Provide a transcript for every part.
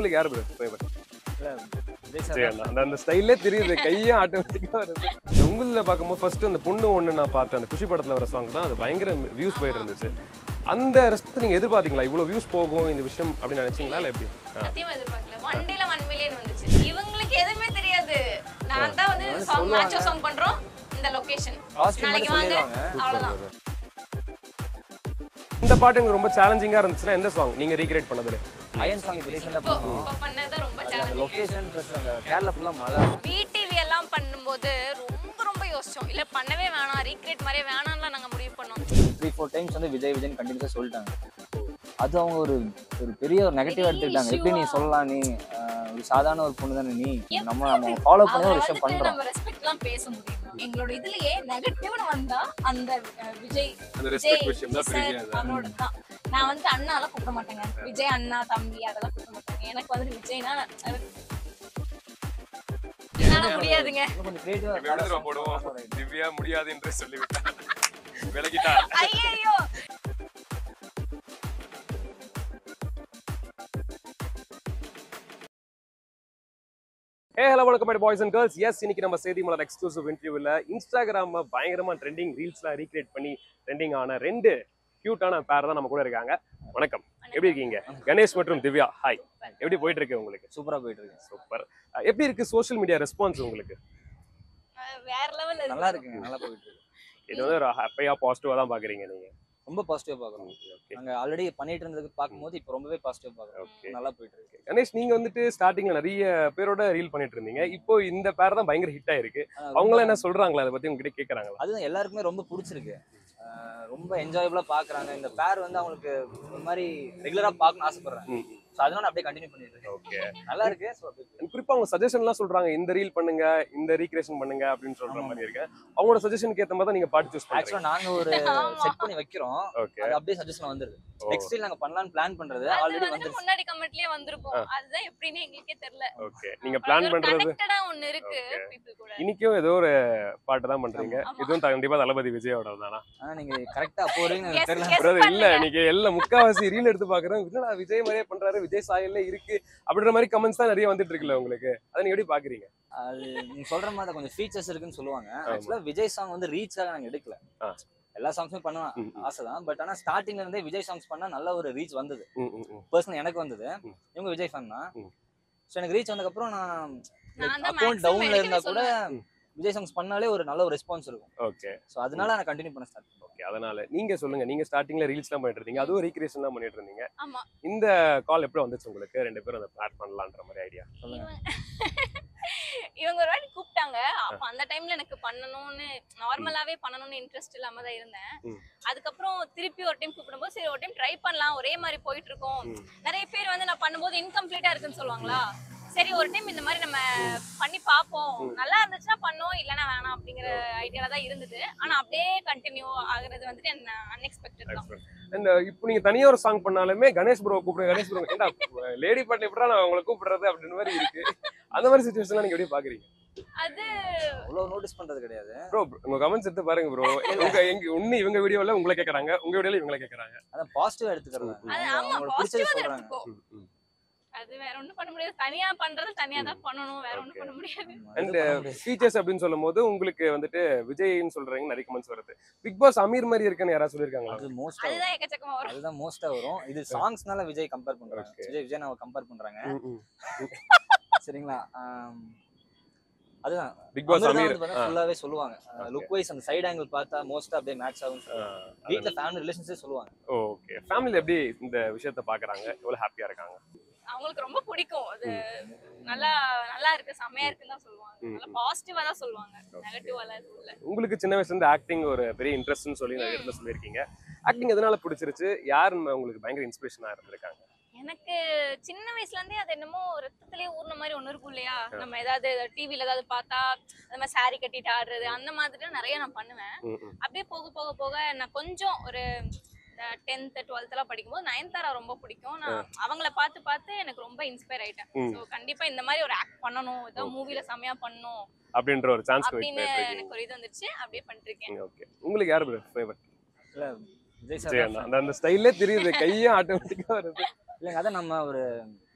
உங்களுக்கு யாரு bro favourite இல்ல விஜய் சார் சரி அண்ணா அந்த அந்த ஸ்டைல்லே தெரியுது கையே ஆட்டோமேட்டிக்காக வருது உங்களில் பார்க்கும்போது ஃபர்ஸ்ட் அந்த பொண்ணு ஒன்று நான் பார்த்தேன் அந்த குஷி படத்தில் வர சாங் தான் அது பயங்கர வியூஸ் போயிட்டு இருந்துச்சு அந்த ரெஸ்ட் நீங்கள் எதிர்பார்த்தீங்களா இவ்வளோ வியூஸ் போகும் இந்த விஷயம் அப்படின்னு நினைச்சீங்களா இல்லை எப்படி ஆ. சத்தியமா எதிர்பார்க்கல ஒன் டேல ஒன் மில்லியன் வந்துச்சு இவங்களுக்கு எதுவுமே தெரியாது நான் தான் வந்து சாங் மேட்சோ சாங் பண்றோம் இந்த லொகேஷன் Costume நாளைக்கு மட்டும் வாங்க சொல்லிடுவாங்க. அவ்வளவுதான் இந்த பாட்டு எனக்கு ரொம்ப சேலஞ்சிங்காக இருந்துச்சுன்னா எந்த சாங் நீங்கள் ரீக்ரியேட் பண்ணதுல அயன் சாங் இப்போ ரீசெண்டாக இப்போ பண்ணோம் இப்போ பண்ணது ரொம்ப அந்த சேலஞ்சிங் லொகேஷன் ப்ளஸ் அந்த கேரளா ஃபுல்லாக மழை விடிவி எல்லாம் பண்ணும்போது ரொம்ப ரொம்ப யோசிச்சோம் இல்ல பண்ணவே வேணாம் ரீக்ரியேட் மாதிரியே வேணாம்லாம் நாங்க முடிவு பண்ணோம் த்ரீ ஃபோர் டைம்ஸ் வந்து விஜய் விஜய்னு கண்டினியூஸாக சொல்லிட்டாங்க அது அவங்க ஒரு ஒரு பெரிய ஒரு நெகட்டிவ் எடுத்துக்கிட்டாங்க எப்படி நீ சொல்லலாம் நீ ஆஹ், ஒரு சாதாரண ஒரு பொண்ணு தானே நீ நம்ம நம்ம ஃபாலோ பண்ணி ஒரு விஷயம் வந்துட்டு பண்றோம் நம்ம ரெஸ்பெக்ட்லாம் பேச முடியும் எங்களோட இதுலயே நெகட்டிவ்னு வந்தா அந்த அஹ், விஜய் அந்த விஜய் ரெஸ்பெக்ட் விஷயம் தான் பெரிய சார் அவரோட தான் நான் வந்து அண்ணாலாம் கூப்பிட மாட்டேங்க விஜய் அண்ணா தம்பி அதெல்லாம் கூப்பிட மாட்டேங்க எனக்கு வந்து விஜய்னா அது- என்னால முடியாதுங்க இன்னும் கொஞ்சம் கிரியேட்டிவாக போடுவோம் திவ்யா முடியாது என்று சொல்லிவிட்டார் விலகிட்டா ஐயோ ஏ ஹலோ வணக்கம் my boys and girls yes இன்னைக்கு நம்ம செய்தி மலர் எக்ஸ்க்ளூசிவ் இன்டர்வியூவில் இன்ஸ்டாகிராம பயங்கரமா ட்ரெண்டிங் ரீல்ஸ்லாம் ரீக்ரியேட் பண்ணி ட்ரெண்டிங் ஆன ரெண்டு கியூட்டான பேர் தான் நம்ம கூட இருக்காங்க வணக்கம் எப்படி இருக்கீங்க கணேஷ் மற்றும் திவ்யா ஹாய் எப்படி போயிட்டு இருக்கு உங்களுக்கு சூப்பராக போயிட்டு இருக்கு சூப்பர் எப்படி இருக்கு சோஷியல் மீடியா ரெஸ்பான்ஸ் உங்களுக்கு அஹ் வேற லெவல் நல்லா இருக்குங்க நல்லா போயிட்டு இருக்கு இது வந்து ஒரு ஹாப்பியா பாசிட்டிவா தான் பாக்குறீங்க நீங்க ரொம்ப பாசிட்டிவ் பார்க்குறோம் ஓகே நாங்க ஆல்ரெடி பண்ணிட்டு இருந்ததுக்கு பார்க்கும்போது இப்போ ரொம்பவே பாசிட்டிவ் பார்க்குறோம் ஓகே நல்லா போயிட்டு இருக்கு கணேஷ் நீங்க வந்துட்டு ஸ்டார்டிங்ல நிறைய பேரோட ரீல் பண்ணிட்டு இருந்தீங்க இப்போ இந்த பேர் தான் பயங்கர ஹிட் ஆயிருக்கு ஆனா அவங்களாம் என்ன சொல்றாங்களா அதை பத்தி உங்ககிட்ட கேக்குறாங்களா அதுதான் எல்லாருக்குமே ரொம்ப பிடிச்சிருக்கு ஆஹ் ரொம்ப என்ஜாயபிளா பாக்குறாங்க இந்த பேர் வந்து அவங்களுக்கு ஒரு மாதிரி ரெகுலரா பார்க்கணும்னு ஆசைப்படுறாங்க ஸோ அதனால நான் அப்படியே கண்டினியூ பண்ணிட்டு இருக்கேன் ஓகே நல்லா இருக்கு ஸோ குறிப்பா அவங்க சஜஷன்லாம் சொல்றாங்க இந்த ரீல் பண்ணுங்க இந்த ரீக்ரியேஷன் பண்ணுங்க அப்படின்னு சொல்ற ஆமா. மாதிரி இருக்கு அவங்களோட சஜஷனுக்கு ஏத்த மாதிரி தான் நீங்க பாட்டு சூஸ் பண்றீங்க ஆக்சுவலா நாங்க ஒரு ஆமா. செட் பண்ணி வைக்கிறோம் ஓகே அது அப்படியே சஜஷன் வந்துருது நெக்ஸ்ட் ரீல் நாங்க பண்ணலாம்னு பிளான் பண்றது அது ஆல்ரெடி வந்து வந்துருச்சு முன்னாடி கமெண்ட்லயே வந்திருக்கும் அதுதான் எப்படின்னு எங்களுக்கே தெரியல ஓகே நீங்க பிளான் பண்றது கனெக்டடா ஒண்ணு இருக்கு Okay. people கூட இன்னைக்கும் ஏதோ ஒரு பாட்டு தான் பண்றீங்க ஆமா. இதுவும் இதுவும் கண்டிப்பா தளபதி விஜயோட தானா ஆனா நீங்க கரெக்டா அப்போ வரைக்கும் எனக்கு Guess- தெரியல guess Brother, இல்ல பண்ணுங்க. நீங்க எல்லாம் முக்காவாசி ரீல் எடுத்து பாக்குறேன் என்னடா விஜய் மாதிரியே பண்றாரு விஜய் சாயல்ல இருக்கு அப்படின்ற மாதிரி கமெண்ட்ஸ் தான் நிறைய வந்துட்டு இருக்குல்ல உங்களுக்கு அதை நீங்க எப்படி பாக்குறீங்க அது நீங்க சொல்ற மாதிரி தான் கொஞ்சம் ஃபீச்சர்ஸ் இருக்குன்னு சொல்லுவாங்க ஆமா. ஆக்சுவலா விஜய் சாங் வந்து ரீச்காக நாங்க எடுக்கல ஆ. எல்லா சாங்ஸுமே பண்ணலாம் ம், ம். ஆசைதான் பட் ஆனா ஸ்டார்டிங்ல இருந்தே விஜய் சாங்ஸ் பண்ணா நல்ல ஒரு ரீச் வந்தது ம், ம், ம். பர்சனல் எனக்கு வந்தது ம். இவங்க விஜய் ஃபேன் தான் ம். ஸோ எனக்கு ரீச் வந்ததுக்கப்புறம் நான் நான் தான் அக்கௌண்ட் maximum டவுன்ல எடுக்கவே இருந்தா கூட ம். விஜய் சாங்ஸ் பண்ணாலே ஒரு நல்ல ஒரு ரெஸ்பான்ஸ் இருக்கும் ஓகே ஸோ அதனால நான் கண்டினியூ பண்ண ஸ்டார்ட் ஓகே அதனால நீங்க சொல்லுங்க நீங்க ஸ்டார்டிங்ல ரீல்ஸ் தான் பண்ணிட்டு இருந்தீங்க அதுவும் ரீக்ரியேஷன் தான் பண்ணிட்டு இருந்தீங்க ஆமா இந்த கால் எப்படி வந்துச்சு உங்களுக்கு ரெண்டு பேரும் அதை பிளாட் பண்ணலான்ற மாதிரி ஐடியா சொல்லுங்க இவங்க இவங்க ஒரு வாட்டி கூப்பிட்டாங்க அப்ப அந்த டைம்ல எனக்கு பண்ணணும்னு நார்மலாவே பண்ணணும்னு இன்ட்ரெஸ்ட் இல்லாம தான் இருந்தேன் ம். அதுக்கப்புறம் திருப்பி ஒரு டைம் கூப்பிடும்போது சரி ஒரு டைம் ட்ரை பண்ணலாம் ஒரே மாதிரி போயிட்டு இருக்கோம் ம். நிறைய பேர் வந்து நான் பண்ணும்போது இன்கம்ப்ளீட்டா இருக்குன்னு சொல்லுவாங்களா சரி ஒரு டைம் இந்த மாதிரி நம்ம பண்ணி பார்ப்போம் ம். நல்லா இருந்துச்சுன்னா பண்ணோம் இல்லைன்னா வேணாம் அப்படிங்கிற ஐடியால தான் இருந்தது ஆனா அப்படியே கண்டினியூ ஆகுறது வந்துட்டு என்ன அன்எக்ஸ்பெக்டட் தான் அண்ட் இப்போ நீங்க தனியா ஒரு சாங் பண்ணாலுமே கணேஷ் ப்ரோ கூப்பிடுங்க கணேஷ் ப்ரோ ஏண்டா லேடி பாட்டு எப்படா நான் உங்களை கூப்பிடுறது அப்படின்னு மாதிரி இருக்கு அந்த மாதிரி சுச்சுவேஷன் நீங்க எப்படி பாக்குறீங்க அது அவ்வளோ நோட்டீஸ் பண்றது கிடையாது ப்ரோ உங்க கமெண்ட்ஸ் எடுத்து பாருங்க ப்ரோ உங்க எங்க ஒண்ணு இவங்க வீடியோல உங்களை கேக்குறாங்க உங்க வீடியோல இவங்களை கேக்குறாங்க அதான் பாசிட்டிவா எடுத்துக்கிறது ம். அது ஆமா அவங்களுக்கு பிடிச்சதை பாசிட்டிவா சொல்றாங்க எடுத்துக்கோ அது வேற ஒண்ணும் பண்ண முடியாது தனியா பண்றது தனியா தான் பண்ணணும் வேற ஒண்ணும் Okay. பண்ண முடியாது ஆமா, And, இது பண்ண முடியாது. ஃபீச்சர்ஸ் அப்படின்னு சொல்லும் போது உங்களுக்கு வந்துட்டு விஜய்னு சொல்றீங்க நிறைய கமெண்ட்ஸ் வருது பிக் பாஸ் அமீர் மாதிரி இருக்குன்னு யாராவது சொல்லியிருக்காங்களா அது மோஸ்டா அதுதான் எக்கச்சக்கமா வரும் அதுதான் மோஸ்டா வரும் இது சாங்ஸ்னால விஜய் கம்பேர் பண்றாங்க Okay. விஜய் விஜய் நான் கம்பேர் பண்றாங்க ம், ம். சரிங்களா ஆம், அதுதான் பிக் பாஸ் அமீர் ஃபுல்லாவே சொல்லுவாங்க Okay. லுக் வைஸ் அந்த சைடு ஆங்கிள் பார்த்தா மோஸ்டா அப்படியே மேட்ச் ஆகும் வீட்ல ஃபேமிலி ரிலேஷன்ஸே சொல்லுவாங்க ஓகே ஃபேமிலி எப்படி இந்த விஷயத்த பாக்குறாங்க எவ்வளவு ஹாப்பியா இருக்காங்க அவங்களுக்கு ரொம்ப பிடிக்கும் அது நல்லா நல்லா இருக்கு செம்மையா இருக்குன்னு தான் சொல்லுவாங்க ம், நல்லா ம். பாசிட்டிவா தான் சொல்லுவாங்க நெகட்டிவா எல்லாம் எதுவும் இல்ல உங்களுக்கு சின்ன வயசுல இருந்து ஆக்டிங் ஒரு பெரிய இன்ட்ரெஸ்ட்னு சொல்லி நிறைய இடத்துல சொல்லியிருக்கீங்க ஆக்டிங் எதனால பிடிச்சிருச்சு யார் உங்களுக்கு பயங்கர இன்ஸ்பிரேஷனா இருந்திருக்காங்க எனக்கு சின்ன வயசுல இருந்தே அது என்னமோ ரத்தத்திலே ஊர்ன மாதிரி ஒண்ணு இருக்கும் இல்லையா நம்ம ஏதாவது டிவில ஏதாவது பார்த்தா அந்த மாதிரி saree கட்டிட்டு ஆடுறது அந்த மாதிரி நிறைய நான் பண்ணுவேன் ம், ம். அப்படியே போக போக போக நான் கொஞ்சம் ஒரு டென்த் டுவெல்த் எல்லாம் படிக்கும்போது நயன்தாரா ரொம்ப பிடிக்கும் நான் அவங்கள பார்த்து பார்த்து எனக்கு ரொம்ப இன்ஸ்பயர் ஆயிட்டேன் ம். ஸோ கண்டிப்பா இந்த மாதிரி ஒரு ஆக்ட் பண்ணணும் ஏதோ மூவில செமையா பண்ணணும் அப்படின்ற ஒரு சான்ஸ் அப்படின்னு வெயிட் பண்ணிருக்கீங்க எனக்கு ஒரு இது வந்துருச்சு அப்படியே பண்ணிட்டு இருக்கேன் ஓகே உங்களுக்கு யார் ஃபேவரட் இல்ல விஜய் சரி சார் அண்ணா அந்த அந்த ஸ்டைல்லே தெரியுது கையே ஆட்டோமேட்டிக்கா வருது இல்லைங்க அதான் நம்ம ஒரு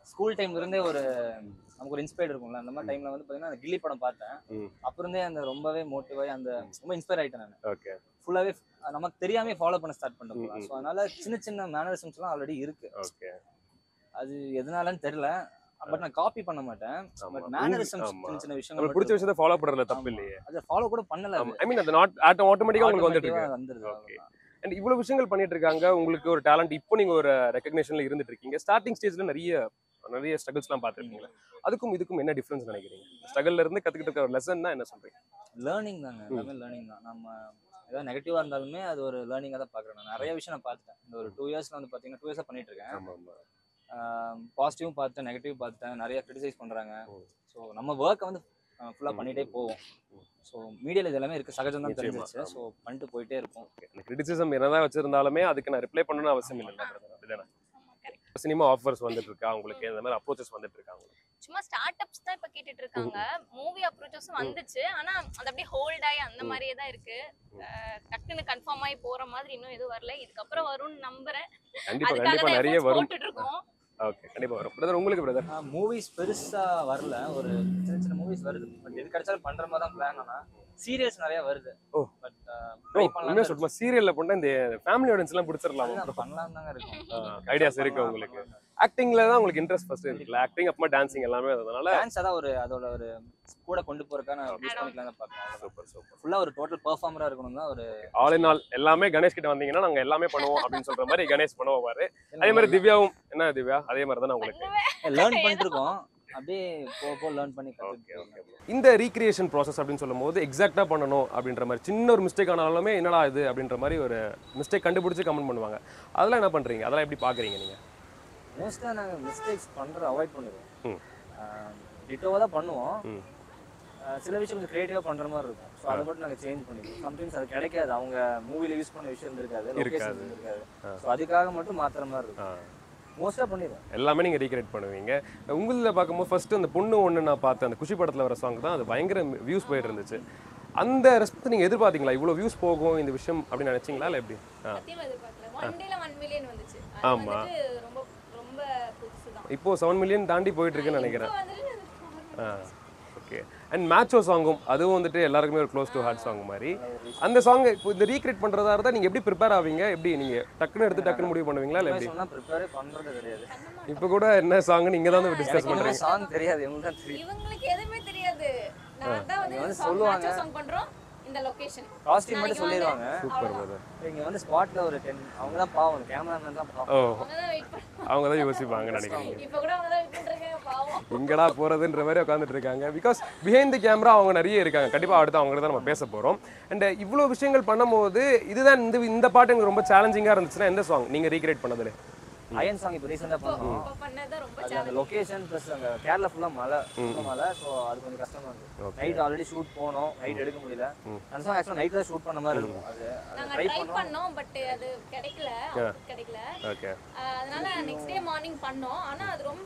ஸ்கூல் டைம்ல இருந்தே ஒரு நமக்கு ஒரு இன்ஸ்பயர்ட் இருக்கும்ல அந்த மாதிரி டைம்ல வந்து பாத்தீங்கன்னா அந்த கில்லி படம் பார்த்தேன் ம். அப்ப இருந்தே அந்த ரொம்பவே மோட்டிவ் ஆகி அந்த ரொம்ப இன்ஸ்பயர் ஆயிட்டேன் நான் ஓகே ஃபுல்லாவே நமக்கு தெரியாம ஃபாலோ பண்ண ஸ்டார்ட் ம், பண்ணிட்டோம் ம். ஸோ அதனால சின்ன சின்ன மேனரிசம்ஸ் எல்லாம் ஆல்ரெடி இருக்கு ஓகே அது எதனாலன்னு தெரியல பட் நான் காப்பி பண்ண மாட்டேன் ஆமா. பட் மேனரிசம்ஸ் ஆமா. சின்ன சின்ன நம்மளுக்கு விஷயங்கள் பிடிச்ச விஷயத்த ஃபாலோ பண்றதுல தப்பு ஆமா. இல்லையே அதை ஃபாலோ கூட பண்ணல அது. ஐ மீன் அந்த நாட் ஆட்டோ ஆட்டோமேட்டிக்கா உங்களுக்கு வந்துட்டு இருக்கு Automatic ஆ வந்துருது Okay. அவ்வளவுதான். அண்ட் இவ்வளவு விஷயங்கள் பண்ணிட்டு இருக்காங்க உங்களுக்கு ஒரு டேலண்ட் இப்போ நீங்க ஒரு ரெகக்னேஷன்ல இருந்துட்டு இருக்கீங்க ஸ்டார்டிங் ஸ்டேஜ்ல நிறைய நிறைய ஸ்ட்ரகிள்ஸ்லாம் பார்த்துருக்கீங்களா அதுக்கும் இதுக்கும் என்ன டிஃபரன்ஸ் நினைக்கிறீங்க ஸ்ட்ரகிள்ல இருந்து கத்துக்கிட்டு இருக்க ஒரு லெசன் என்ன சொல்றீங்க லேர்னிங் தாங்க எல்லாமே லேர்னிங் தான் நம்ம ஏதாவது நெகட்டிவா இருந்தாலுமே அது ஒரு லேர்னிங்கா தான் பாக்குறேன் நான் நிறைய விஷயம் நான் பார்த்துட்டேன் இந்த ஒரு டூ இயர்ஸ்ல வந்து பாத்தீங்கன்னா டூ இயர்ஸா பண்ணிட்டு இருக்கேன் ஆமா ஆமா பாசிட்டிவும் பார்த்துட்டேன் நெகட்டிவ் பார்த்துட்டேன் நிறைய கிரிட்டிசைஸ் பண்றாங்க ம். ஸோ நம்ம ஒர்க்கை வந்து ஃபுல்லா பண்ணிட்டே போவோம் ஸோ மீடியால இது எல்லாமே இருக்கு சகஜம் தான் நிச்சயமா, தெரிஞ்சிச்சு ஸோ பண்ணிட்டு போயிட்டே இருப்போம் அந்த கிரிட்டிசிசம் என்னதான் வச்சிருந்தாலுமே அதுக்கு நான் ரிப்ளை பண்ணணும்னு அவசியம் இல்லை அப்படிதானே சினிமா ஆஃபர்ஸ் வந்துட்டு இருக்கா உங்களுக்கு இந்த மாதிரி அப்ரோச்சஸ் வந்துட்டு இருக்கா உங்களுக்கு சும்மா ஸ்டார்ட் அப்ஸ் தான் இப்ப கேட்டுட்டு இருக்காங்க மூவி அப்ரோச்சஸும் வந்துச்சு ஆனா அது அப்படியே ஹோல்ட் ஆகி அந்த ம். மாதிரியே தான் இருக்கு அஹ் டக்குன்னு கன்ஃபார்ம் ஆகி போற மாதிரி இன்னும் எதுவும் வரல இதுக்கப்புறம் வரும்னு நம்புறேன் கண்டிப்பா அதுக்காக கண்டிப்பா தான் நிறைய efforts வரும் போட்டுட்டு இருக்கோம் ஓகே கண்டிப்பா வரும் பிரதர் உங்களுக்கு பிரதர் மூவிஸ் பெருசா வரல ஒரு சின்ன சின்ன மூவிஸ் வருது பட் எது கிடைச்சாலும் பண்ற மாதிரி தான் பிளான் ஆனா சீரியல்ஸ் நிறைய வருது ஓ. பட் ஓ உண்மையா சொல்லுமா சீரியல்ல பண்ணா இந்த ஃபேமிலி ஆடியன்ஸ் எல்லாம் பிடிச்சிடலாமா பண்ணலாம் தாங்க இருக்கும் ஐடியாஸ் இருக்கு உங்களுக்கு ஆக்டிங்ல தான் உங்களுக்கு இன்ட்ரெஸ்ட் ஃபர்ஸ்ட் இருக்குல்ல ஆக்டிங் அப்புறமா டான்சிங் எல்லாமே அதனால டான்ஸ் அதான் ஒரு அதோட ஒரு கூட கொண்டு போறதுக்கான யூஸ் பண்ணிக்கலாம் தான் பார்க்கலாம் சூப்பர் சூப்பர் ஃபுல்லா ஒரு டோட்டல் பெர்ஃபார்மரா இருக்கணும் தான் ஒரு ஆல் இன் ஆல் எல்லாமே கணேஷ் கிட்ட வந்தீங்கன்னா நாங்க எல்லாமே பண்ணுவோம் அப்படின்னு சொல்ற மாதிரி கணேஷ் பண்ணுவாரு அதே மாதிரி திவ்யாவும் என்ன திவ்யா அதே மாதிரி தானே உங்களுக்கு பண்ணுவேன் லேர்ன் பண்ணிட்டு இருக்கோம் அப்படியே போக போக லேர்ன் பண்ணி ஓகே கத்துக்கிட்டு ஓகே இந்த ரீக்ரியேஷன் ப்ராசஸ் அப்படின்னு சொல்லும்போது எக்ஸாக்டா பண்ணணும் அப்படின்ற மாதிரி சின்ன ஒரு மிஸ்டேக் ஆனாலுமே என்னடா இது அப்படின்ற மாதிரி ஒரு மிஸ்டேக் கண்டுபிடிச்சு கமெண்ட் பண்ணுவாங்க அதெல்லாம் என்ன பண்றீங்க அதெல்லாம் எப்படி பாக்குறீங்க நீங்க மோஸ்டா நாங்க மிஸ்டேக்ஸ் பண்ற அவாய்ட் பண்ணுவோம் ம். டிட்டோவா தான் பண்ணுவோம் ம். ஆஹ் சில விஷயம் கொஞ்சம் கிரியேட்டிவா பண்ற மாதிரி இருக்கும் ஸோ அதை மட்டும் நாங்க சேஞ்ச் பண்ணிக்குவோம் சம்டைம்ஸ் அது கிடைக்காது அவங்க மூவில யூஸ் பண்ண விஷயம் இருக்காது இருக்காது. லொகேஷன் இருக்காது ஆ. ஸோ அதுக்காக மட்டும் மாத்துற மாதிரி இருக்கும் ஆ, மோஸ்டா பண்ணிடுவோம் எல்லாமே நீங்க ரீக்ரியேட் பண்ணுவீங்க உங்களில் பார்க்கும்போது ஃபர்ஸ்ட் அந்த பொண்ணு ஒன்று நான் பார்த்தேன் அந்த குஷி படத்துல வர சாங் தான் அது பயங்கர வியூஸ் போயிட்டு இருந்துச்சு அந்த ரெஸ்பெக்ட் நீங்க எதிர்பார்த்தீங்களா இவ்வளவு வியூஸ் போகும் இந்த விஷயம் அப்படின்னு நினைச்சீங்களா இல்லை எப்படி ஆ சத்தியமா எதிர்பார்க்கல ஒன் டேல ஒன் மில்லியன் வந்துச்சு அது ஆமா. வந்துட்டு ரொம்ப ரொம்ப புதுசு தான் இப்போ செவன் மில்லியன் தாண்டி போயிட்டு இருக்குன்னு நினைக்கிறேன் இப்போ வந்துட்டு ஆ ஓகே அண்ட் மேட்சோ சாங்கும் அதுவும் வந்துட்டு எல்லாருக்குமே ஒரு க்ளோஸ் டு ஹார்ட் சாங் மாதிரி அந்த சாங் இப்போ இந்த ரீக்ரியேட் பண்றதா இருந்தா நீங்க எப்படி ப்ரிப்பேர் ஆவீங்க எப்படி நீங்க டக்குன்னு எடுத்து டக்குன்னு முடிவு பண்ணுவீங்களா இல்லை எப்படி சொன்னா ப்ரிப்பேரே பண்றது கிடையாது இப்போ கூட என்ன சாங் நீங்க தான் டிஸ்கஸ் எனக்கு பண்றீங்க ஒண்ணுமே சாங் தெரியாது எங்களுக்கு தான் தெரியும் இவங்களுக்கு எதுவுமே தெரியாது நான் தான் இங்க வந்து வந்து சாங் சொல்லுவாங்க. மேட்ச் சாங் பண்றோம் இந்த லொகேஷன் காஸ்டியூம் மட்டும் சொல்லிடுவாங்க சூப்பர் பிரதர் இங்க வந்து ஸ்பாட்ல ஒரு டென் அவங்க தான் பாவம் கேமராமேன் தான் பாவம் ஓ அவங்க தான் வெயிட் பண்ண அவங்க தான் யோசிப்பாங்க நினைக்கிறீங்க இப்போ கூட அவங்க தான் வெயிட் பண்றாங்க பாவம் எங்கடா போறதுன்ற மாதிரி உட்காந்துட்டு இருக்காங்க பிகாஸ் பிஹைண்ட் தி கேமரா அவங்க நிறைய இருக்காங்க கண்டிப்பா அடுத்து அவங்க தான் நம்ம பேச போறோம் அண்ட் இவ்வளோ விஷயங்கள் பண்ணும்போது இதுதான் இந்த இந்த பாட்டு எனக்கு ரொம்ப சேலஞ்சிங்கா இருந்துச்சுன்னா எந்த சாங் நீங்க ரீக்ரியேட் பண்ணதுல அயன் சாங் இப்போ ரீசெண்டாக பண்ணோம் இப்போ பண்ணது ரொம்ப அது அந்த லொகேஷன் ப்ளஸ் அங்கே கேரளா ஃபுல்லாக மழை ரொம்ப மழை ஸோ அது கொஞ்சம் கஷ்டமா இருந்துச்சு Okay. நைட் ஆல்ரெடி ஷூட் போனோம் நைட் எடுக்க முடியல அந்த சாங் ஆக்சுவலாக நைட் தான் ஷூட் பண்ண மாதிரி இருக்கும் அது நாங்க ட்ரை ட்ரை பண்ணோம் பண்ணோம் பட் அது கிடைக்கல output கிடைக்கல ஓகே ஆஹ் அதனால நெக்ஸ்ட் டே மார்னிங் பண்ணோம் ஆனா அது ரொம்ப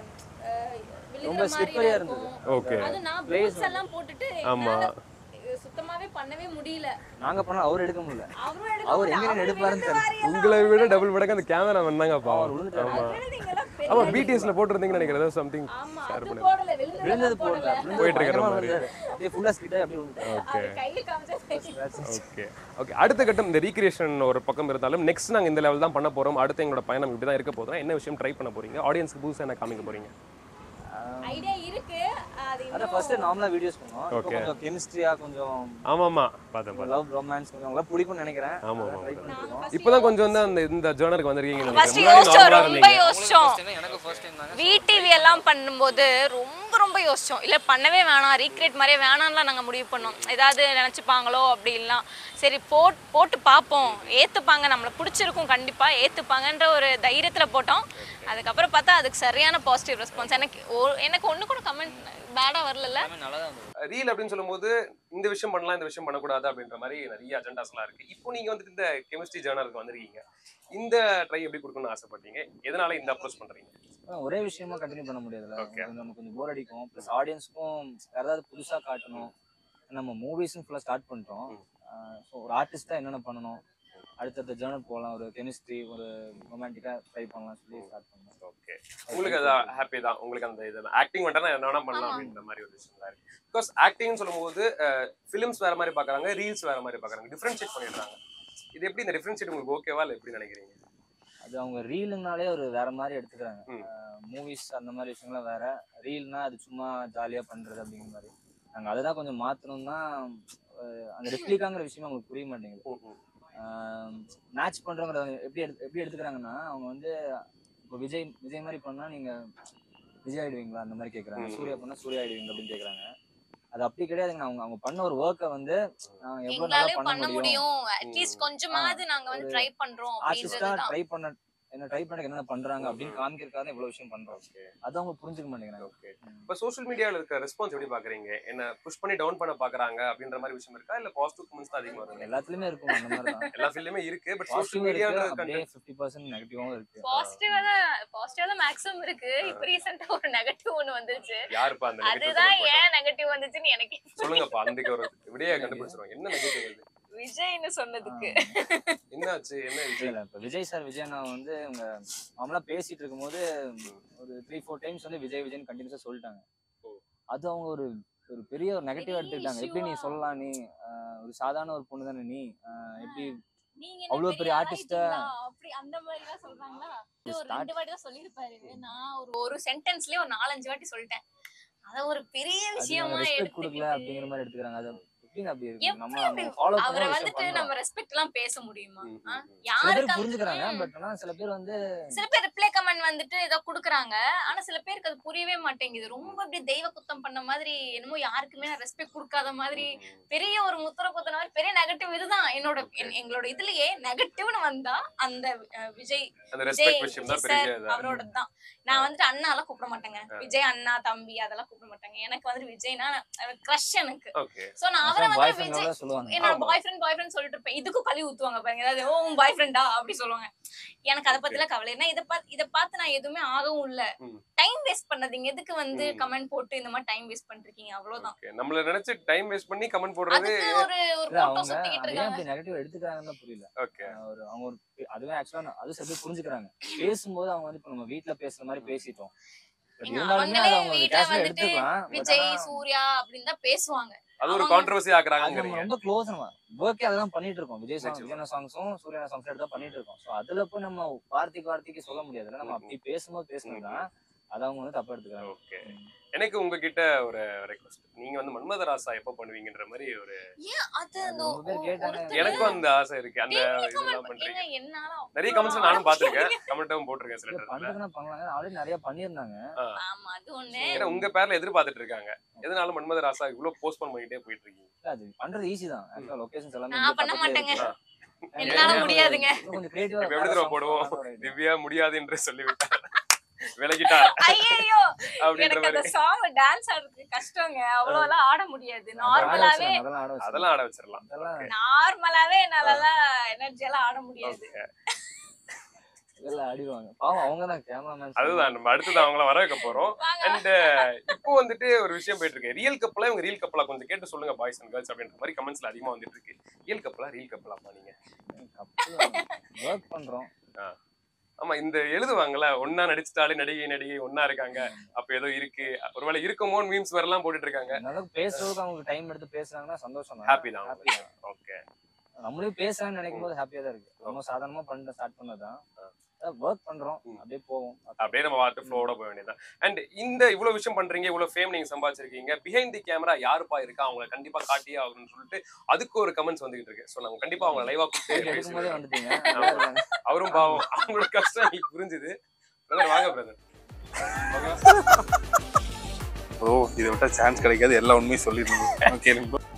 ஆஹ், விழுகுற ரொம்ப மாதிரி slippery-ஆ இருக்கும் இருந்தது. ஓகே அது நான் Place boots எல்லாம் போட்டுட்டு ஆமா. என்னால சுத்தமாவே பண்ணவே முடியல நாங்க பண்ணோம் அவர் எடுக்க முடியல அவரும் எடுக்க அவர் முடியல. எங்க அவரு எடுப்பாருன்னு விழுந்து தெரியல. வாரியெல்லாம் உங்களை விட டபுள் மடங்கு அந்த கேமரா வந்தாங்க அவர் பாவம் விழுந்துட்டாரு. ஆமா விழுந்தீங்களா? பெரிய ஆமா பிடிஎஸ்ல போட்டிருந்தீங்கன்னு நினைக்கிறேன் ஏதோ சம்திங் ஆமா share அது பண்ணி போடல விழுந்தது விழுந்தது போடல போடல விழுந்தது போயிட்டு இருக்கிற பயங்கரமா மாதிரி. விழுந்தாரு. அப்படியே ஃபுல்லா ஸ்கிட் ஆகி அப்படியே விழுந்தாரு ஓகே அவர் கையில காமிச்சா ஓகே ஓகே அடுத்த கட்டம் இந்த ரீக்ரியேஷன் ஒரு பக்கம் இருந்தாலும் நெக்ஸ்ட் நாங்க இந்த லெவல் தான் பண்ண போறோம் அடுத்து எங்களோட பயணம் இப்படி தான் இருக்க போதும் என்ன விஷயம் ட்ரை பண்ண போறீங்க ஆடியன்ஸ்க்கு புதுசா என்ன காமிக்க போறீங்க ஐடியா இருக்கு அது அதான் இன்னும் ஃபர்ஸ்ட் நார்மலா வீடியோஸ் பண்ணுவோம் இப்போ Okay. கொஞ்சம் கெமிஸ்ட்ரியா கொஞ்சம் ஆமா ஆமா பார்த்தேன் பார்த்தேன் லவ் ரொமான்ஸ் கொஞ்சம் உங்களுக்கு பிடிக்கும்னு நினைக்கிறேன் ஆமா, அதான் ஆமா. try பண்ணிட்டு இருக்கோம். first இப்போதான் கொஞ்சம் வந்து அந்த இந்த ஜேர்னருக்கு வந்திருக்கீங்க ஃபர்ஸ்ட் முன்னாடி யோசிச்சோம் நார்மலா ரொம்ப இருந்தீங்க யோசிச்சோம் எனக்கு ஃபர்ஸ்ட் டைம் தாங்க விடிவி எல்லாம் பண்ணும்போது ரொம்ப ரொம்ப யோசிச்சோம் இல்ல பண்ணவே வேணாம் ரீக்ரியேட் மாதிரியே வேணாம்லாம் நாங்க முடிவு பண்ணோம் ஏதாவது நினைச்சுப்பாங்களோ அப்படின்லாம் சரி போட் போட்டு பார்ப்போம் ஏத்துப்பாங்க நம்மளை பிடிச்சிருக்கும் கண்டிப்பா ஏத்துப்பாங்கன்ற ஒரு தைரியத்துல போட்டோம் அதுக்கப்புறம் பார்த்தா அதுக்கு சரியான பாசிட்டிவ் ரெஸ்பான்ஸ் எனக்கு ஒ- எனக்கு ஒண்ணு கூட கமெண்ட் பேடா வரல நல்லா தான் இருந்தது ரீல் அப்படின்னு சொல்லும்போது இந்த விஷயம் பண்ணலாம் இந்த விஷயம் பண்ணக்கூடாது அப்படின்ற மாதிரி நிறைய அஜெண்டாஸ்லாம் இருக்கு இப்போ நீங்க வந்துட்டு இந்த கெமிஸ்ட்ரி ஜேர்னலுக்கு வந்திருக்கீங்க இந்த ட்ரை எப்படி கொடுக்கணும்னு ஆசைப்பட்டீங்க எதனால இந்த அப்ரோச் பண்றீங்க அதான் ஒரே விஷயமா கண்டினியூ பண்ண முடியாதுல்ல Okay. கொஞ்சம் நமக்கு கொஞ்சம் போர் அடிக்கும் ப்ளஸ் ஆடியன்ஸ்க்கும் வேற ஏதாவது புதுசா காட்டணும் நம்ம மூவிஸும் ஃபுல்லாக ஸ்டார்ட் பண்ணிட்டோம் ஸோ ஒரு ஆர்டிஸ்டா என்னென்ன பண்ணணும் அடுத்தடுத்த ஜேர்னல் போகலாம் ஒரு கெமிஸ்ட்ரி ஒரு ரொமான்டிக்கா ட்ரை பண்ணலாம் சொல்லி ஸ்டார்ட் பண்ணோம் ஓகே உங்களுக்கு அது ஹாப்பி தான் உங்களுக்கு அந்த இது ஆக்டிங் பண்ணிட்டா என்ன வேணா பண்ணலாம் ஆமா. அப்படின்ற மாதிரி ஒரு விஷயம் தான் இருக்கு பிகாஸ் ஆக்டிங்னு சொல்லும்போது ஃபிலிம்ஸ் வேற மாதிரி பார்க்கறாங்க ரீல்ஸ் வேற மாதிரி பார்க்கறாங்க டிஃபரன்ஷியேட் பண்ணிடுறாங்க இது எப்படி இந்த டிஃபரன்ஷியேட் உங்களுக்கு ஓகேவா இல்லை எப்படி நினைக்கிறீங்க அது அவங்க ரீலுனாலே ஒரு வேற மாதிரி எடுத்துக்கிறாங்க ம். மூவிஸ் அந்த மாதிரி விஷயங்கள்லாம் வேற ரீல்னா அது சும்மா ஜாலியா பண்றது அப்படிங்கிற மாதிரி நாங்க அதை தான் கொஞ்சம் மாத்தணும்னா அஹ் அந்த ரெப்ளிகாங்கிற விஷயம் அவங்களுக்கு புரிய மாட்டேங்குது ம், ம். மேட்ச் பண்றவங்க எப்படி எடுத்து எப்படி எடுத்துக்கிறாங்கன்னா அவங்க வந்து இப்போ விஜய் விஜய் மாதிரி பண்ணா நீங்க விஜய் ஆயிடுவீங்களா அந்த மாதிரி கேக்குறாங்க ம். சூர்யா பண்ணா சூர்யா ஆயிடுவீங்க அப்படின்னு கேக்குறாங்க அது அப்படி கிடையாதுங்க அவங்க அவங்க பண்ண ஒரு ஒர்க்கை வந்து நான் எவ்வளவு நல்லா எங்களாலயும் பண்ண பண்ண முடியும் முடியும் அட்லீஸ்ட் கொஞ்சமாவது நாங்க வந்து ஒரு ட்ரை பண்றோம் ஆர்டிஸ்டா அப்படின்றதுதான் ட்ரை பண்ண என்ன ட்ரை பண்ண என்னென்ன பண்றாங்க அப்படின்னு காமிக்கிறதுக்காக இவ்வளவு விஷயம் பண்றோம் ஓகே அது அவங்க புரிஞ்சுக்க மாட்டேங்கிறாங்க ஓகே இப்போ சோஷியல் மீடியாவில் இருக்க ரெஸ்பான்ஸ் எப்படி பாக்குறீங்க என்ன புஷ் பண்ணி டவுன் பண்ண பாக்குறாங்க அப்படின்ற மாதிரி விஷயம் இருக்கா இல்ல பாசிட்டிவ் கமெண்ட்ஸ் தான் அதிகமா வருது எல்லாத்துலயுமே இருக்கும் அந்த மாதிரி தான் எல்லா ஃபீல்டுமே இருக்கு பட் சோஷியல் பாசிட்டிவ் மீடியாவில் இருக்கு அப்படியே ஃபிஃப்டி பர்சன்ட் நெகட்டிவாவும் இருக்கு பாசிட்டிவா தான் பாசிட்டிவா தான் மேக்ஸிமம் இருக்கு இப்போ ரீசெண்டா ஒரு நெகட்டிவ் ஒன்னு வந்துருச்சு யாருப்பா அந்த அதுதான் நெகட்டிவ் ஏன் நெகட்டிவ் வந்துச்சுன்னு எனக்கு சொல்லுங்கப்பா அன்றைக்கு ஒரு விடையை கண்டுபிடிச்சிருவோம் என்ன நெகட்டிவ் இது விஜய்னு சொன்னதுக்கு என்னாச்சு என்ன இல்ல விஷயம் இல்ல இப்ப விஜய் சார் விஜய் அண்ணா வந்து அவங்க நார்மலா பேசிட்டு இருக்கும்போது ஒரு த்ரீ ஃபோர் டைம்ஸ் வந்து விஜய் விஜய் கண்டினியூஸா சொல்லிட்டாங்க ஓ. அது அவங்க ஒரு ஒரு பெரிய ஒரு நெகட்டிவ் பெரிய எடுத்துக்கிட்டாங்க எப்படி நீ issue-ஆ? சொல்லலாம் நீ ஆஹ் ஒரு சாதாரண ஒரு பொண்ணு தானே நீ ஆஹ் எப்படி நீங்க அவ்வளவு பெரிய artist அ- அப்படி அந்த மாதிரி தான் சொல்றாங்களா இது ஒரு Start- ரெண்டு வாட்டி தான் சொல்லிருப்பாரு நான் ஒரு ஒரு சென்டென்ஸ்லயே ஒரு நாலஞ்சு வாட்டி சொல்லிட்டேன் அத ஒரு பெரிய அது விஷயமா ரெஸ்பெக்ட் கொடுக்கல எடுத்துக்கிட்டு அப்படிங்கிற மாதிரி எடுத்துக்கிறாங்க அது எப்படிங்க அப்படி இருக்கு எப்படி நம்ம அப்படி- ஃபாலோ அவரை பண்ண வந்துட்டு விஷயம் நம்ம பண்றோம் ரெஸ்பெக்ட் எல்லாம் பேச முடியுமா ம், ஆ? ம், ம். சில யாருக்கு பேர் அந்த- புரிஞ்சுக்கிறாங்க ம். பட் ஆனா சில பேர் வந்து சில பேர் ரிப்ளை கமெண்ட் வந்துட்டு ஏதோ குடுக்குறாங்க ஆனா சில பேருக்கு அது புரியவே மாட்டேங்குது ரொம்ப இப்படி தெய்வ குத்தம் பண்ண மாதிரி என்னமோ யாருக்குமே ரெஸ்பெக்ட் கொடுக்காத மாதிரி பெரிய ஒரு முத்திர குத்துன மாதிரி பெரிய நெகட்டிவ் இதுதான் என்னோட என்- எங்களோட இதுலயே நெகட்டிவ்னு வந்தா அந்த அஹ், விஜய் அந்த விஜய் ரெஸ்பெக்ட் விஷயம் தான் விஜய் பெரிய சார் இதா அவரோட தான் நான் வந்துட்டு அண்ணா எல்லாம் கூப்பிட மாட்டேங்க விஜய் அண்ணா தம்பி அதெல்லாம் கூப்பிட மாட்டாங்க எனக்கு வந்துட்டு விஜய்னா கிரஷ் எனக்கு ஓகே சோ நான் அவரை பாய் வந்து விஜய் ஃப்ரெண்ட் சொல்லுவாங்க என்னோட ஆமா. பாய் ஃப்ரெண்ட் பாய் ஃப்ரெண்ட் சொல்லிட்டு இருப்பேன் இதுக்கும் கழுவி ஊத்துவாங்க பாருங்க ஏதாவது ஓ உன் பாய் ஃப்ரெண்டா அப்படி சொல்லுவாங்க எனக்கு அதை பத்திலாம் கவலை ஏன்னா இதை பார்த்து இதை பார்த்து நான் எதுவுமே ஆகவும் இல்ல ம். டைம் வேஸ்ட் பண்ணாதீங்க எதுக்கு வந்து ம். கமெண்ட் போட்டு இந்த மாதிரி டைம் வேஸ்ட் பண்றீங்க அவ்வளவுதான் ஓகே நம்மள நினைச்சு டைம் வேஸ்ட் பண்ணி கமெண்ட் போடுறது அதுக்கு ஒரு ஒரு இல்ல போட்டோ அவங்க சுத்திக்கிட்டு அதே இருக்காங்க அப்படி நெகட்டிவ் எடுத்துக்கிறாங்கன்னு தான் புரியல ஓகே ஆஹ் ஒரு அவங்க ஒரு பே- அதுவே ஆக்சுவலா அது சில பேர் புரிஞ்சுக்கிறாங்க பேசும்போது அவங்க வந்து இப்ப நம்ம வீட்ல பேசுற மாதிரி பேசிட்டோம் But ஏங்க, இருந்தாலுமே அவங்களே அது அவங்க வீட்ல கேஷ்ல வந்துட்டு எடுத்துக்கலாம் But விஜய் ஆனா சூர்யா அப்படின்னு தான் பேசுவாங்க அது ஒரு அவங்க- கான்ட்ரவர்சி அது ஆக்குறாங்க நம்ம ரொம்ப க்ளோஸ் நம்ம ஒர்க்கே அதான் பண்ணிட்டு இருக்கோம் விஜய் சாங் நிச்சயமா. விஜய் சாங்ஸும் சூர்யா சாங்ஸ் எடுத்து தான் பண்ணிட்டு இருக்கோம் ஸோ அதுல போய் நம்ம வார்த்தைக்கு வார்த்தைக்கு சொல்ல முடியாதுல்ல நம்ம அப்படி பேசும்போது பேசணும்னா அதை அவங்க வந்து தப்பா எடுத்துக்கிறாங்க ஓகே எனக்கு உங்ககிட்ட ஒரு ரெக்வஸ்ட் நீங்க வந்து மன்மதராசா எப்ப பண்ணுவீங்கன்ற மாதிரி ஒரு அது அது அந்த ரொம்ப பேர் ஒ- கேட்டாங்க. ஒருத்தர் எனக்கும் அந்த ஆசை இருக்கு அந்த daily இதெல்லாம் comment பண்றீங்க ஏங்க, என்னால நிறைய அவ்வளவு கமெண்ட்ஸ் நானும் ஆட பாத்திருக்கேன் கமெண்ட்டும் போட்டிருக்கேன் சில இல்ல, இடத்துல பண்றதுன்னா பண்ணலாங்க ஆல்ரெடி நிறைய பண்ணியிருந்தாங்க ஆமா அது ஒண்ணு ஏன்னா உங்க பேர்ல எதிர்பார்த்துட்டு இருக்காங்க எதனால மன்மதராசா இவ்வளவு போஸ்ட்போன் பண்ணிட்டே போயிட்டு இருக்கீங்க இல்ல, அது பண்றது ஈஸி தான் ஆக்சுவலா லொகேஷன்ஸ் எல்லாமே நான் இங்க பண்ண பக்கத்துலயே மாட்டேங்க. இருக்கு. என்னால இன்னும் முடியாதுங்க. இன்னும் கொஞ்சம் creative ஆ இப்ப எப்படி வேற தெரியுமா songs போடுவோம்? பண்ணலாம் ஒரு idea. திவ்யா முடியாது என்று சொல்லிவிட்டார் விலகிட்டார் ஐயோ அப்படின்ற எனக்கு அந்த மாதிரி சாங் டான்ஸ் ஆடுறதுக்கு கஷ்டங்க அவ்வளவு எல்லாம் ஆட முடியாது அதெல்லாம் ஆட நார்மலாவே வச்சிடலாம், அதெல்லாம் ஆட வச்சிடலாம். அதெல்லாம் ஆட வச்சிடலாம் அதெல்லாம் நார்மலாவே என்னாலலாம் எனர்ஜி எல்லாம் ஆட முடியாது Okay. இதெல்லாம் ஆடிடுவாங்க பாவம் அவங்க தான் கேமராமேன் அதுதான் நம்ம அடுத்தது அவங்கள வர வைக்க போறோம் வாங்க. அண்ட் இப்போ வந்துட்டு ஒரு விஷயம் போயிட்டு இருக்கு ரியல் கப்பலா இவங்க ரியல் கப்பலா கொஞ்சம் கேட்டு சொல்லுங்க பாய்ஸ் அண்ட் கேர்ள்ஸ் அப்படின்ற மாதிரி கமெண்ட்ஸ்ல அதிகமா வந்துட்டு இருக்கு ரியல் கப்பலா ரியல் கப்பலாமா நீங்க ஒர்க் பண்றோம் ஆமா இந்த எழுதுவாங்கல்ல ஒன்னா நடிச்சிட்டாலே நடிகை நடிகை ஒன்னா இருக்காங்க அப்ப ஏதோ இருக்கு ஒருவேளை இருக்குமோன்னு மீம்ஸ் வரலாம் போட்டுட்டு இருக்காங்க அந்த அளவுக்கு பேசுறதுக்கு அவங்க டைம் எடுத்து பேசுறாங்கன்னா சந்தோஷம் தான் ஹாப்பி தான் Happy தான். ஓகே நம்மளே பேசலாம்னு நினைக்கும் போது ஹாப்பியா தான் இருக்கு நம்ம சாதாரணமா பண்ணிட்டு ஸ்டார்ட் பண்ணதுதான் ஒர்க் பண்றோம் ம். அப்படியே போவோம் அப்படியே நம்ம வாட்டு ஃப்ளோட போக வேண்டியதான் அண்ட் இந்த இவ்வளவு விஷயம் பண்றீங்க இவ்வளவு ஃபேம் நீங்க சம்பாதிச்சிருக்கீங்க பிஹைண்ட் தி கேமரா யாருப்பா இருக்கா அவங்கள கண்டிப்பா காட்டியே ஆகணும்னு சொல்லிட்டு அதுக்கு ஒரு கமெண்ட்ஸ் வந்துகிட்டு இருக்கு ஸோ நம்ம கண்டிப்பா அவங்க லைவா கூப்பிட்டு எடுக்கும் போதே பேசுவோம் வந்துட்டீங்க ஆமா. நல்லா இருக்காங்க. அவரும் பாவம் அவங்களோட கஷ்டம் எனக்கு புரிஞ்சுது பிரதர் வாங்க பிரதர் ஓ இதை விட்டா சான்ஸ் கிடைக்காது எல்லா உண்மையும் சொல்லிருந்தோம் ஓகே